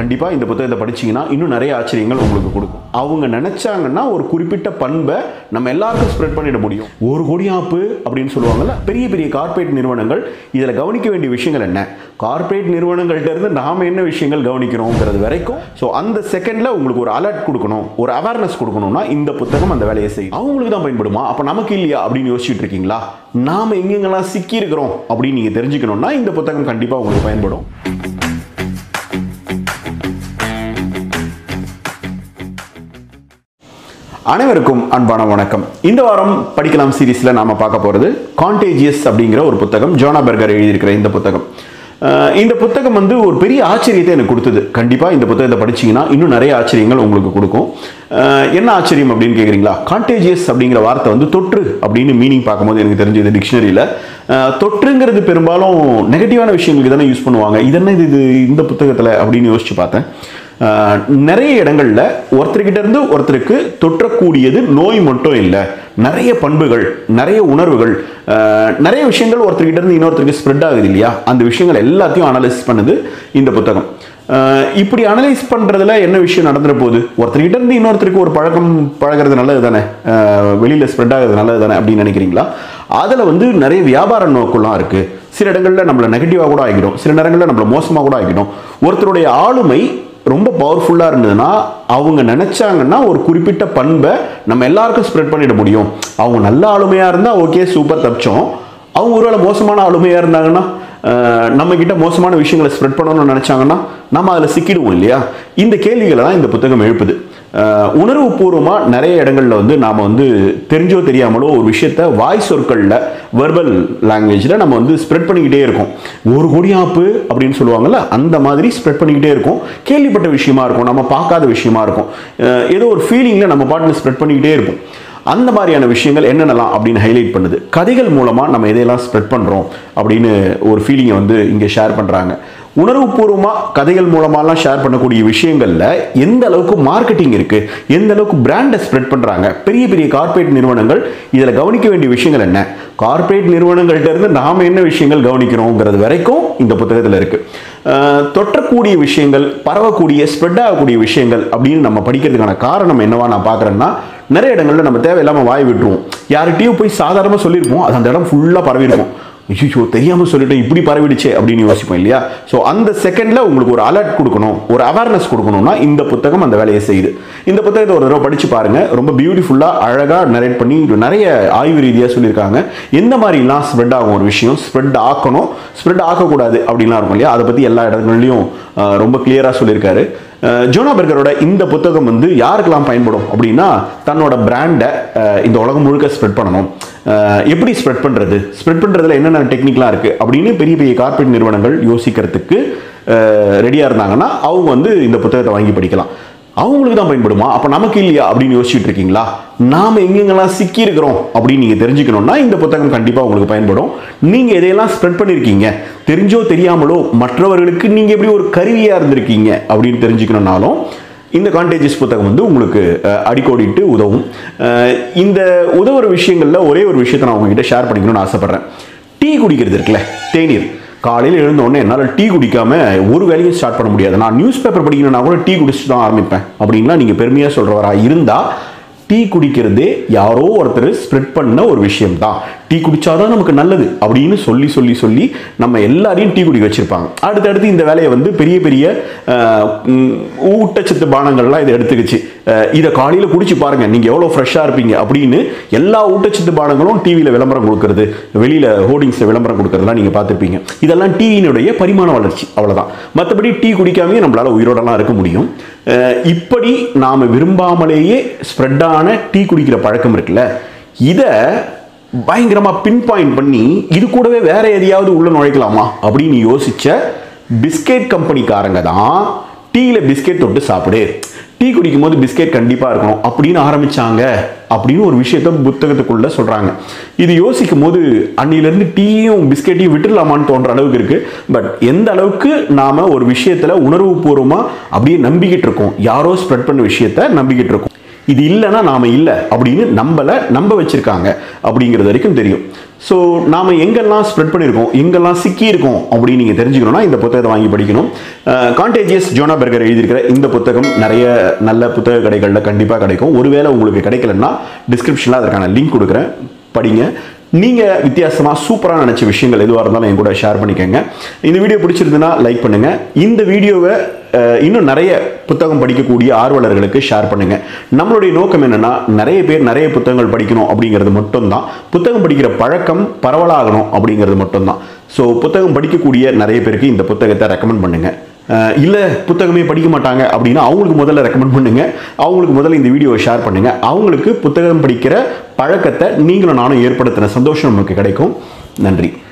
கண்டிப்பாக இந்த புத்தகத்தை படிச்சீங்கன்னா இன்னும் நிறைய ஆச்சரியங்கள் உங்களுக்கு கொடுக்கும் அவங்க நினைச்சாங்கன்னா ஒரு குறிப்பிட்ட பண்பை நம்ம எல்லாருக்கும் ஸ்ப்ரெட் பண்ணிட முடியும் ஒரு கோடி ஆப்பு அப்படின்னு சொல்லுவாங்கல்ல பெரிய பெரிய கார்ப்பரேட் நிறுவனங்கள் இதில் கவனிக்க வேண்டிய விஷயங்கள் என்ன கார்ப்பரேட் நிறுவனங்கள்ட்ட இருந்து நாம என்ன விஷயங்கள் கவனிக்கிறோங்கிறது வரைக்கும் ஸோ அந்த செகண்ட்ல உங்களுக்கு ஒரு அலர்ட் கொடுக்கணும் ஒரு அவேர்னஸ் கொடுக்கணும்னா இந்த புத்தகம் அந்த வேலையை செய்யும் அவங்களுக்கு தான் பயன்படுமா அப்போ நமக்கு இல்லையா அப்படின்னு யோசிச்சுட்டு இருக்கீங்களா நாம எங்கெங்கெல்லாம் சிக்கி இருக்கிறோம் அப்படின்னு நீங்க தெரிஞ்சுக்கணும்னா இந்த புத்தகம் கண்டிப்பா உங்களுக்கு பயன்படும் அனைவருக்கும் அன்பான வணக்கம் இந்த வாரம் படிக்கலாம் சீரீஸ்ல நாம பார்க்க போறது கான்டேஜியஸ் அப்படிங்கிற ஒரு புத்தகம் ஜோனா பெர்கர் எழுதியிருக்கிற இந்த புத்தகம் அஹ் இந்த புத்தகம் வந்து ஒரு பெரிய ஆச்சரியத்தை எனக்கு கொடுத்தது கண்டிப்பா இந்த புத்தகத்தை படிச்சீங்கன்னா இன்னும் நிறைய ஆச்சரியங்கள் உங்களுக்கு கொடுக்கும் அஹ் என்ன ஆச்சரியம் அப்படின்னு கேக்குறீங்களா கான்டேஜியஸ் அப்படிங்கிற வார்த்தை வந்து தொற்று அப்படின்னு மீனிங் பார்க்கும்போது எனக்கு தெரிஞ்சது டிக்ஷனரியில தொற்றுங்கிறது பெரும்பாலும் நெகட்டிவான விஷயங்களுக்கு தானே யூஸ் பண்ணுவாங்க இது என்ன இது இது இந்த புத்தகத்துல அப்படின்னு யோசிச்சு பார்த்தேன் ஆஹ் நிறைய இடங்கள்ல ஒருத்தர்கிட்ட இருந்து ஒருத்தருக்கு தொற்றக்கூடியது நோய் மட்டும் இல்லை நிறைய பண்புகள் நிறைய உணர்வுகள் ஆஹ் நிறைய விஷயங்கள் ஒருத்தர்கிட்ட இருந்து இன்னொருத்தருக்கு ஸ்ப்ரெட் ஆகுது இல்லையா அந்த விஷயங்கள் எல்லாத்தையும் அனலைஸ் பண்ணுது இந்த புத்தகம் ஆஹ் இப்படி அனலைஸ் பண்றதுல என்ன விஷயம் நடந்துற போகுது ஒருத்தர்கிட்ட இருந்து இன்னொருத்தருக்கு ஒரு பழக்கம் பழகிறது நல்லது தானே ஆஹ் வெளியில ஸ்ப்ரெட் ஆகுறது நல்லது தானே அப்படின்னு நினைக்கிறீங்களா அதுல வந்து நிறைய வியாபார நோக்கம்லாம் இருக்கு சில இடங்கள்ல நம்மள நெகட்டிவா கூட ஆகிடும் சில நேரங்கள்ல நம்மள மோசமா கூட ஆகிடும் ஒருத்தருடைய ஆளுமை ரொம்ப பவர்ஃபுல்லாக இருந்ததுன்னா அவங்க நினைச்சாங்கன்னா ஒரு குறிப்பிட்ட பண்பை நம்ம எல்லாருக்கும் ஸ்ப்ரெட் பண்ணிட முடியும் அவங்க நல்ல ஆளுமையாக இருந்தால் ஓகே சூப்பர் தப்பிச்சோம் அவங்க ஒருவேளை மோசமான ஆளுமையாக இருந்தாங்கன்னா அஹ், நம்ம கிட்ட மோசமான விஷயங்களை ஸ்ப்ரெட் பண்ணணும்னு நினைச்சாங்கன்னா நம்ம அதில் சிக்கிடுவோம் இல்லையா இந்த கேள்விகளை தான் இந்த புத்தகம் எழுப்புது உணர்வு பூர்வமாக நிறைய இடங்கள்ல வந்து நாம் வந்து தெரிஞ்சோ தெரியாமலோ ஒரு விஷயத்த வாய் சொற்களில் வெர்பல் லாங்குவேஜில் நம்ம வந்து ஸ்ப்ரெட் பண்ணிக்கிட்டே இருக்கோம் ஒரு கோடி ஆப்பு அப்படின்னு சொல்லுவாங்கல்ல அந்த மாதிரி ஸ்ப்ரெட் பண்ணிக்கிட்டே இருக்கும் கேள்விப்பட்ட விஷயமா இருக்கும் நம்ம பார்க்காத விஷயமா இருக்கும் அஹ் ஏதோ ஒரு ஃபீலிங்கில் நம்ம பாட்டில் ஸ்ப்ரெட் பண்ணிக்கிட்டே இருப்போம் அந்த மாதிரியான விஷயங்கள் என்னென்னலாம் அப்படின்னு ஹைலைட் பண்ணுது கதைகள் மூலமாக நம்ம எதையெல்லாம் ஸ்ப்ரெட் பண்ணுறோம் அப்படின்னு ஒரு ஃபீலிங்கை வந்து இங்கே ஷேர் பண்ணுறாங்க உணர்வுபூர்வமாக கதைகள் மூலமாலாம் ஷேர் பண்ணக்கூடிய விஷயங்களில் எந்த அளவுக்கு மார்க்கெட்டிங் இருக்குது எந்த அளவுக்கு பிராண்டை ஸ்ப்ரெட் பண்ணுறாங்க பெரிய பெரிய கார்ப்பரேட் நிறுவனங்கள் இதில் கவனிக்க வேண்டிய விஷயங்கள் என்ன கார்ப்பரேட் நிறுவனங்கள்ட்ட இருந்து நாம் என்ன விஷயங்கள் கவனிக்கிறோங்கிறது வரைக்கும் இந்த புத்தகத்தில் இருக்குது அஹ் தொற்றக்கூடிய விஷயங்கள் பரவக்கூடிய ஸ்ப்ரெட் ஆகக்கூடிய விஷயங்கள் அப்படின்னு நம்ம படிக்கிறதுக்கான காரணம் என்னவா நான் பார்க்குறேன்னா நிறைய இடங்கள்ல நம்ம தேவையில்லாமல் வாய் விட்டுருவோம் யார்கிட்டயும் போய் சாதாரணமாக சொல்லியிருப்போம் அது அந்த இடம் ஃபுல்லாக பரவிருக்கும் ஐயோ தெரியாமல் சொல்லிட்டேன் இப்படி பரவிடுச்சே அப்படின்னு யோசிப்போம் இல்லையா ஸோ அந்த செகண்டில் உங்களுக்கு ஒரு அலர்ட் கொடுக்கணும் ஒரு அவேர்னஸ் கொடுக்கணும்னா இந்த புத்தகம் அந்த வேலையை செய்யுது இந்த புத்தகத்தை ஒரு தடவை படிச்சு பாருங்க ரொம்ப பியூட்டிஃபுல்லாக அழகாக நரேட் பண்ணி நிறைய ஆய்வு ரீதியாக சொல்லியிருக்காங்க எந்த மாதிரிலாம் ஸ்ப்ரெட் ஆகும் ஒரு விஷயம் ஸ்ப்ரெட் ஆக்கணும் ஸ்ப்ரெட் ஆக்கக்கூடாது அப்படின்லாம் இருக்கும் இல்லையா அதை பற்றி எல்லா இடங்கள்லையும் அஹ், ரொம்ப கிளியராக சொல்லியிருக்காரு அஹ், ஜோனா பெர்கரோட இந்த புத்தகம் வந்து யாருக்கெல்லாம் பயன்படும் அப்படின்னா தன்னோட பிராண்டை இந்த உலகம் முழுக்க ஸ்ப்ரெட் பண்ணணும் அஹ், எப்படி ஸ்ப்ரெட் பண்ணுறது ஸ்ப்ரெட் பண்ணுறதுல என்னென்ன டெக்னிக்லாம் இருக்குது அப்படின்னு பெரிய பெரிய கார்ப்பரேட் நிறுவனங்கள் யோசிக்கிறதுக்கு ரெடியாக இருந்தாங்கன்னா அவங்க வந்து இந்த புத்தகத்தை வாங்கி படிக்கலாம் அவங்களுக்கு தான் பயன்படுமா அப்போ நமக்கு இல்லையா அப்படின்னு யோசிச்சுட்டு இருக்கீங்களா நாம எங்கெங்கெல்லாம் சிக்கி இருக்கிறோம் அப்படின்னு நீங்கள் தெரிஞ்சுக்கணும்னா இந்த புத்தகம் கண்டிப்பாக உங்களுக்கு பயன்படும் நீங்கள் எதையெல்லாம் ஸ்ப்ரெட் பண்ணியிருக்கீங்க தெரிஞ்சோ தெரியாமலோ மற்றவர்களுக்கு நீங்கள் எப்படி ஒரு கருவியாக இருந்திருக்கீங்க அப்படின்னு தெரிஞ்சுக்கணும்னாலும் இந்த கான்டேஜஸ் புத்தகம் வந்து உங்களுக்கு அஹ், அடிக்கோடிட்டு உதவும் அஹ், இந்த உதவுற விஷயங்களில் ஒரே ஒரு விஷயத்தை நான் உங்ககிட்ட ஷேர் பண்ணிக்கணும்னு ஆசைப்பட்றேன் டீ குடிக்கிறது இருக்குல்ல தேநீர் காலையில் எழுந்த உடனே என்னால் டீ குடிக்காம ஒரு வேலையும் ஸ்டார்ட் பண்ண முடியாது நான் நியூஸ் பேப்பர் படிக்கணும்னா கூட டீ குடிச்சுட்டு தான் ஆரம்பிப்பேன் அப்படின்லாம் நீங்கள் பெருமையாக சொல்கிறவரா இருந்தால் டீ குடிக்கிறதே யாரோ ஒருத்தர் ஸ்ப்ரெட் பண்ண ஒரு விஷயம் தான் டீ குடிச்சாதான் நமக்கு நல்லது அப்படின்னு சொல்லி சொல்லி சொல்லி நம்ம எல்லாரையும் டீ குடிக்க வச்சிருப்பாங்க அடுத்தடுத்து இந்த வேலையை வந்து பெரிய பெரிய அஹ், உம், ஊட்டச்சத்து பானங்கள்லாம் இதை எடுத்துக்கிச்சு அஹ், இதை காலையில் குடிச்சு பாருங்க நீங்க எவ்வளோ ஃப்ரெஷ்ஷாக இருப்பீங்க அப்படின்னு எல்லா ஊட்டச்சத்து பானங்களும் டிவியில் விளம்பரம் கொடுக்கறது வெளியில ஹோர்டிங்ஸில் விளம்பரம் கொடுக்கறதெல்லாம் நீங்க பார்த்துருப்பீங்க இதெல்லாம் டீயினுடைய பரிமாண வளர்ச்சி அவ்வளவுதான் மற்றபடி டீ குடிக்காமயே நம்மளால உயிரோடலாம் இருக்க முடியும் அஹ், இப்படி நாம விரும்பாமலேயே ஸ்ப்ரெட்டான டீ குடிக்கிற பழக்கம் இருக்குல்ல இதை பயங்கரமா பின் பாயிண்ட் பண்ணி இது கூடவே வேற எதையாவது உள்ள நுழைக்கலாமா அப்படின்னு யோசிச்ச பிஸ்கெட் கம்பெனிக்காரங்க தான் டீல பிஸ்கெட் தொட்டு சாப்பிடு டீ குடிக்கும் போது பிஸ்கெட் கண்டிப்பா இருக்கணும் அப்படின்னு ஆரம்பிச்சாங்க அப்படின்னு ஒரு விஷயத்த புத்தகத்துக்குள்ள சொல்றாங்க இது யோசிக்கும் போது அன்னிலிருந்து டீயும் பிஸ்கெட்டையும் விட்டுடலாமான்னு தோன்ற அளவுக்கு இருக்கு பட் எந்த அளவுக்கு நாம ஒரு விஷயத்துல உணர்வு பூர்வமா அப்படியே நம்பிக்கிட்டு இருக்கோம் யாரோ ஸ்ப்ரெட் பண்ண விஷயத்த நம்பிக்கிட்டு இருக்கோம் இது இல்லைன்னா நாம இல்லை அப்படின்னு நம்மளை நம்ப வச்சிருக்காங்க அப்படிங்கிறது வரைக்கும் தெரியும் ஸோ நாம எங்கெல்லாம் ஸ்ப்ரெட் பண்ணியிருக்கோம் எங்கெல்லாம் சிக்கி இருக்கோம் அப்படின்னு நீங்கள் தெரிஞ்சுக்கணும்னா இந்த புத்தகத்தை வாங்கி படிக்கணும் கான்டேஜியஸ் ஜோனா பெர்கர் எழுதியிருக்கிற இந்த புத்தகம் நிறைய நல்ல புத்தக கடைகளில் கண்டிப்பாக கிடைக்கும் ஒருவேளை உங்களுக்கு கிடைக்கலன்னா டிஸ்கிரிப்ஷனில் அதற்கான லிங்க் கொடுக்குறேன் படிங்க நீங்கள் வித்தியாசமாக சூப்பராக நினச்ச விஷயங்கள் எதுவாக இருந்தாலும் என் கூட ஷேர் பண்ணிக்கோங்க இந்த வீடியோ பிடிச்சிருந்துன்னா லைக் பண்ணுங்கள் இந்த வீடியோவை அஹ், இன்னும் நிறைய புத்தகம் படிக்கக்கூடிய ஆர்வலர்களுக்கு ஷேர் பண்ணுங்கள் நம்மளுடைய நோக்கம் என்னென்னா நிறைய பேர் நிறைய புத்தகங்கள் படிக்கணும் அப்படிங்கிறது மட்டும்தான் புத்தகம் படிக்கிற பழக்கம் பரவலாகணும் அப்படிங்கிறது மட்டும்தான் ஸோ புத்தகம் படிக்கக்கூடிய நிறைய பேருக்கு இந்த புத்தகத்தை ரெக்கமெண்ட் பண்ணுங்கள் அஹ் இல்ல புத்தகமே படிக்க மாட்டாங்க அப்படின்னா அவங்களுக்கு முதல்ல ரெக்கமெண்ட் பண்ணுங்க அவங்களுக்கு முதல்ல இந்த வீடியோவை ஷேர் பண்ணுங்க அவங்களுக்கு புத்தகம் படிக்கிற பழக்கத்தை நீங்களும் நானும் ஏற்படுத்தின சந்தோஷம் நமக்கு கிடைக்கும் நன்றி